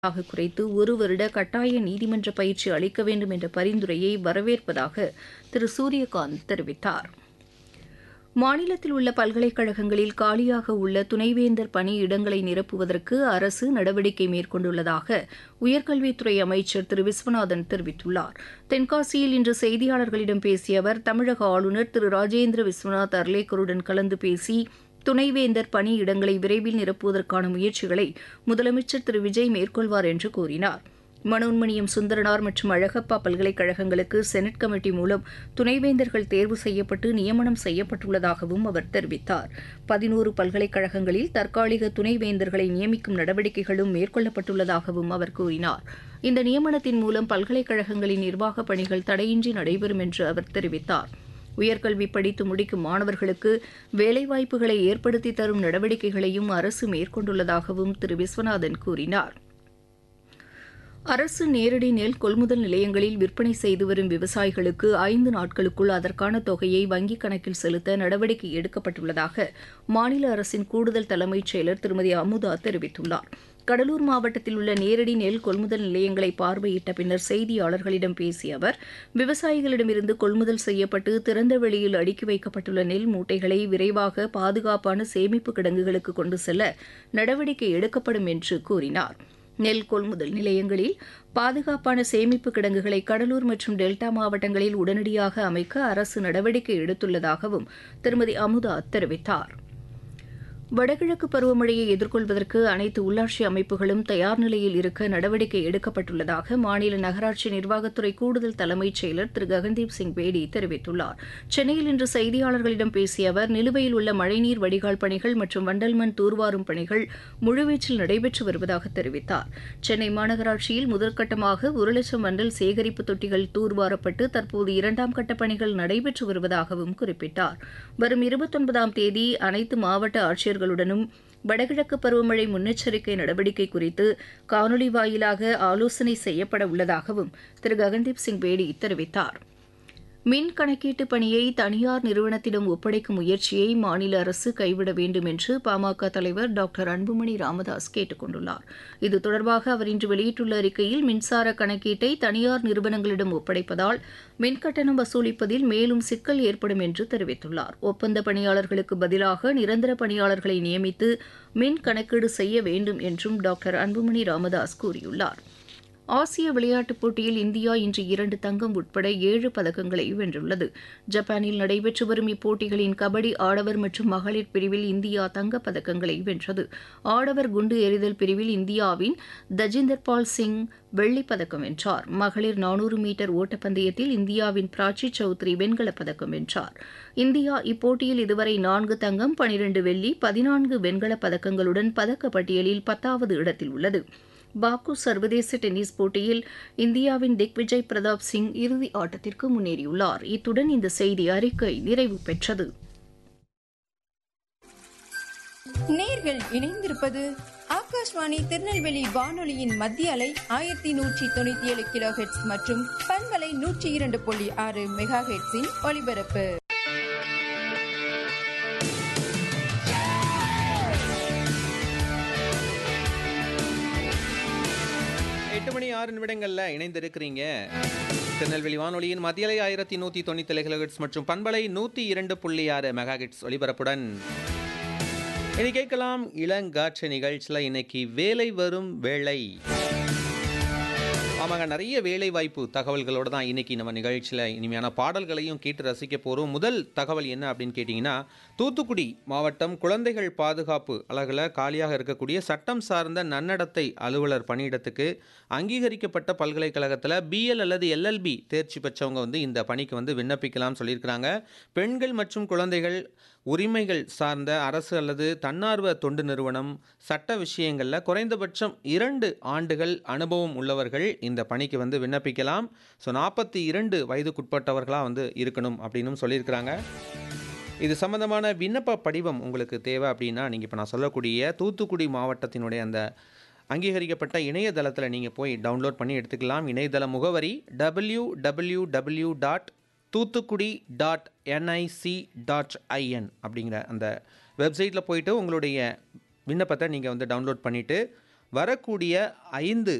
ஆக குறைத்து ஒரு வருட கட்டாய நீதிமன்ற பயிற்சி அளிக்க வேண்டும் என்ற பரிந்துரையை வரவேற்பதாக திரு சூரியகாந்த் தெரிவித்தார் மாநிலத்தில் உள்ள பல்கலைக்கழகங்களில் காலியாக உள்ள துணைவேந்தர் பணி இடங்களை நிரப்புவதற்கு அரசு நடவடிக்கை மேற்கொண்டுள்ளதாக உயர்கல்வித்துறை அமைச்சர் திரு விஸ்வநாதன் தெரிவித்துள்ளார் தென்காசியில் இன்று செய்தியாளர்களிடம் பேசிய அவர் தமிழக ஆளுநர் திரு ராஜேந்திர விஸ்வநாத் அர்லேக்கருடன் கலந்து பேசி துணைவேந்தர் பணி இடங்களை விரைவில் நிரப்புவதற்கான முயற்சிகளை முதலமைச்சர் திரு விஜய் மேற்கொள்வார் என்று கூறினார் மனோன்மணியம் சுந்தரனார் மற்றும் அழகப்பா பல்கலைக்கழகங்களுக்கு செனட் கமிட்டி மூலம் துணைவேந்தர்கள் தேர்வு செய்யப்பட்டு நியமனம் செய்யப்பட்டுள்ளதாகவும் அவர் தெரிவித்தார் பதினோரு பல்கலைக்கழகங்களில் தற்காலிக துணைவேந்தர்களை நியமிக்கும் நடவடிக்கைகளும் மேற்கொள்ளப்பட்டுள்ளதாகவும் அவர் கூறினார் இந்த நியமனத்தின் மூலம் பல்கலைக்கழகங்களின் நிர்வாகப் பணிகள் தடையின்றி நடைபெறும் என்று அவர் தெரிவித்தார் உயர்கல்வி படித்து முடிக்கும் மாணவர்களுக்கு வேலைவாய்ப்புகளை ஏற்படுத்தி தரும் நடவடிக்கைகளையும் அரசு மேற்கொண்டுள்ளதாகவும் திரு விஸ்வநாதன் கூறினார் அரசு நேரடி நெல் கொள்முதல் நிலையங்களில் விற்பனை செய்து வரும் விவசாயிகளுக்கு ஐந்து நாட்களுக்குள் அதற்கான தொகையை வங்கிக் கணக்கில் செலுத்த நடவடிக்கை எடுக்கப்பட்டுள்ளதாக மாநில அரசின் கூடுதல் தலைமைச் செயலர் திருமதி அமுதா தெரிவித்துள்ளார் கடலூர் மாவட்டத்தில் உள்ள நேரடி நெல் கொள்முதல் நிலையங்களை பார்வையிட்ட பின்னர் செய்தியாளர்களிடம் பேசிய அவர் விவசாயிகளிடமிருந்து கொள்முதல் செய்யப்பட்டு திறந்த வெளியில் அடுக்கி வைக்கப்பட்டுள்ள நெல் மூட்டைகளை விரைவாக பாதுகாப்பான சேமிப்பு கிடங்குகளுக்கு கொண்டு செல்ல நடவடிக்கை எடுக்கப்படும் என்று கூறினார் நெல் கொள்முதல் நிலையங்களில் பாதுகாப்பான சேமிப்பு கிடங்குகளை கடலூர் மற்றும் டெல்டா மாவட்டங்களில் உடனடியாக அமைக்க அரசு நடவடிக்கை எடுத்துள்ளதாகவும் திருமதி அமுதா தெரிவித்தார் வடகிழக்கு பருவமழையை எதிர்கொள்வதற்கு அனைத்து உள்ளாட்சி அமைப்புகளும் தயார் நிலையில் இருக்க நடவடிக்கை எடுக்கப்பட்டுள்ளதாக மாநில நகராட்சி நிர்வாகத்துறை கூடுதல் தலைமைச் செயலர் திரு ககன்தீப் சிங் பேடி தெரிவித்துள்ளார் சென்னையில் இன்று செய்தியாளர்களிடம் பேசிய அவர் நிலுவையில் உள்ள மழைநீர் வடிகால் பணிகள் மற்றும் வண்டல் மண் தூர்வாரும் பணிகள் முழுவீச்சில் நடைபெற்று வருவதாக தெரிவித்தார் சென்னை மாநகராட்சியில் முதற்கட்டமாக ஒரு லட்சம் வண்டல் சேகரிப்பு தொட்டிகள் தூர்வாரப்பட்டு தற்போது இரண்டாம் கட்ட பணிகள் நடைபெற்று வருவதாகவும் குறிப்பிட்டார் வரும் இருபத்தொன்பதாம் தேதி அனைத்து மாவட்ட ஆட்சியர் அதிகாரிகளுடனும் வடகிழக்கு பருவமழை முன்னெச்சரிக்கை நடவடிக்கை குறித்து காணொலி வாயிலாக ஆலோசனை செய்யப்பட உள்ளதாகவும் திரு ககன்தீப் சிங் பேடி தெரிவித்தார் மின் கணக்கீட்டு பணியை தனியார் நிறுவனத்திடம் ஒப்படைக்கும் முயற்சியை மாநில அரசு கைவிட வேண்டும் என்று பாமக தலைவர் டாக்டர் அன்புமணி ராமதாஸ் கேட்டுக் கொண்டுள்ளார் இது தொடர்பாக அவர் இன்று வெளியிட்டுள்ள அறிக்கையில் மின்சார கணக்கீட்டை தனியார் நிறுவனங்களிடம் ஒப்படைப்பதால் மின்கட்டணம் வசூலிப்பதில் மேலும் சிக்கல் ஏற்படும் என்று தெரிவித்துள்ளார் ஒப்பந்த பணியாளர்களுக்கு பதிலாக நிரந்தர பணியாளர்களை நியமித்து மின் கணக்கீடு செய்ய வேண்டும் என்றும் டாக்டர் அன்புமணி ராமதாஸ் கூறியுள்ளார் ஆசிய விளையாட்டுப் போட்டியில் இந்தியா இன்று இரண்டு தங்கம் உட்பட ஏழு பதக்கங்களை வென்றுள்ளது ஜப்பானில் நடைபெற்று வரும் இப்போட்டிகளின் கபடி ஆடவர் மற்றும் மகளிர் பிரிவில் இந்தியா தங்கப் பதக்கங்களை வென்றது ஆடவர் குண்டு எறிதல் பிரிவில் இந்தியாவின் தஜிந்தர் பால் சிங் வெள்ளிப் பதக்கம் வென்றார் மகளிர் நானூறு மீட்டர் ஓட்டப்பந்தயத்தில் இந்தியாவின் பிராச்சி சௌத்ரி வெண்கலப் பதக்கம் வென்றார் இந்தியா இப்போட்டியில் இதுவரை நான்கு தங்கம் பனிரண்டு வெள்ளி பதினான்கு வெண்கலப் பதக்கங்களுடன் பதக்கப்பட்டியலில் பத்தாவது இடத்தில் உள்ளது பாக்கு சர்வதேச டென்னிஸ் போட்டியில் இந்தியாவின் திக்விஜய் பிரதாப் சிங் இறுதி ஆட்டத்திற்கு முன்னேறியுள்ளார் இத்துடன் இந்த செய்தி அறிக்கை நிறைவு பெற்றது நேர்கள் இணைந்திருப்பது ஆகாஷ்வாணி திருநெல்வேலி வானொலியின் மத்திய அலை ஆயிரத்தி நூற்றி தொண்ணூத்தி ஏழு கிலோ ஹெட்ஸ் மற்றும் பண்பலை நூற்றி இரண்டு புள்ளி ஆறு மெகா ஹெட்ஸின் ஒலிபரப்பு எட்டு மணி ஆறு நிமிடங்களில் இணைந்திருக்கிறீங்க திருநெல்வேலி வானொலியின் மத்தியலை ஆயிரத்தி நூற்றி தொண்ணூற்றி கிலோஹெட்ஸ் மற்றும் பண்பலை நூற்றி இரண்டு புள்ளி ஆறு மெகாஹெட்ஸ் ஒலிபரப்புடன் இனி கேட்கலாம் இளங்காற்று நிகழ்ச்சியில் இன்னைக்கு வேலை வரும் வேலை ஆமாங்க நிறைய வேலை வாய்ப்பு தகவல்களோடு தான் இன்றைக்கி நம்ம நிகழ்ச்சியில் இனிமையான பாடல்களையும் கேட்டு ரசிக்க போகிறோம் முதல் தகவல் என்ன அப்படின்னு கேட்டிங்கன்னா தூத்துக்குடி மாவட்டம் குழந்தைகள் பாதுகாப்பு அலகில் காலியாக இருக்கக்கூடிய சட்டம் சார்ந்த நன்னடத்தை அலுவலர் பணியிடத்துக்கு அங்கீகரிக்கப்பட்ட பல்கலைக்கழகத்தில் பிஎல் அல்லது எல்எல்பி தேர்ச்சி பெற்றவங்க வந்து இந்த பணிக்கு வந்து விண்ணப்பிக்கலாம் சொல்லியிருக்கிறாங்க பெண்கள் மற்றும் குழந்தைகள் உரிமைகள் சார்ந்த அரசு அல்லது தன்னார்வ தொண்டு நிறுவனம் சட்ட விஷயங்களில் குறைந்தபட்சம் இரண்டு ஆண்டுகள் அனுபவம் உள்ளவர்கள் இந்த பணிக்கு வந்து விண்ணப்பிக்கலாம் ஸோ நாற்பத்தி இரண்டு வயதுக்குட்பட்டவர்களாக வந்து இருக்கணும் அப்படின்னு சொல்லியிருக்கிறாங்க இது சம்மந்தமான விண்ணப்ப படிவம் உங்களுக்கு தேவை அப்படின்னா நீங்கள் இப்போ நான் சொல்லக்கூடிய தூத்துக்குடி மாவட்டத்தினுடைய அந்த அங்கீகரிக்கப்பட்ட இணையதளத்தில் நீங்கள் போய் டவுன்லோட் பண்ணி எடுத்துக்கலாம் இணையதள முகவரி W W W dot Thoothukudi dot NIC dot IN அப்படிங்கிற அந்த வெப்சைட்டில் போயிட்டு உங்களுடைய விண்ணப்பத்தை நீங்கள் வந்து டவுன்லோட் பண்ணிவிட்டு வரக்கூடிய ஐந்து